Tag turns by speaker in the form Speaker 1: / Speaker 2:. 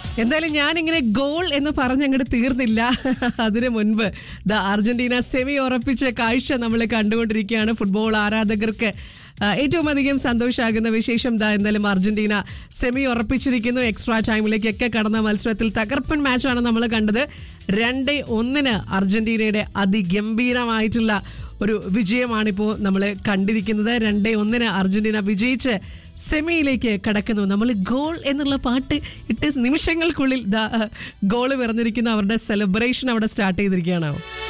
Speaker 1: എന്തായാലും ഞാനിങ്ങനെ ഗോൾ എന്ന് പറഞ്ഞ് അങ്ങോട്ട് തീർന്നില്ല അതിനു മുൻപ് ദ അർജന്റീന സെമി ഉറപ്പിച്ച കാഴ്ച നമ്മൾ കണ്ടുകൊണ്ടിരിക്കുകയാണ് ഫുട്ബോൾ ആരാധകർക്ക് ആ, ഏറ്റവും അധികം സന്തോഷമാകുന്ന വിശേഷം ദാ എന്തായാലും അർജന്റീന സെമി ഉറപ്പിച്ചിരിക്കുന്നു എക്സ്ട്രാ ടൈമിലേക്കൊക്കെ കടന്ന മത്സരത്തിൽ തകർപ്പൻ മാച്ചാണ് നമ്മൾ കണ്ടത് രണ്ട് ഒന്നിന് അർജന്റീനയുടെ അതിഗംഭീരമായിട്ടുള്ള ഒരു വിജയമാണിപ്പോൾ നമ്മൾ കണ്ടിരിക്കുന്നത് രണ്ടേ ഒന്നിന് അർജന്റീന വിജയിച്ച് സെമിയിലേക്ക് കടക്കുന്നു നമ്മൾ ഗോൾ എന്നുള്ള പാട്ട് ഇട്ട് നിമിഷങ്ങൾക്കുള്ളിൽ ഗോൾ പിറന്നിരിക്കുന്ന അവരുടെ സെലിബ്രേഷൻ അവിടെ സ്റ്റാർട്ട് ചെയ്തിരിക്കുകയാണ്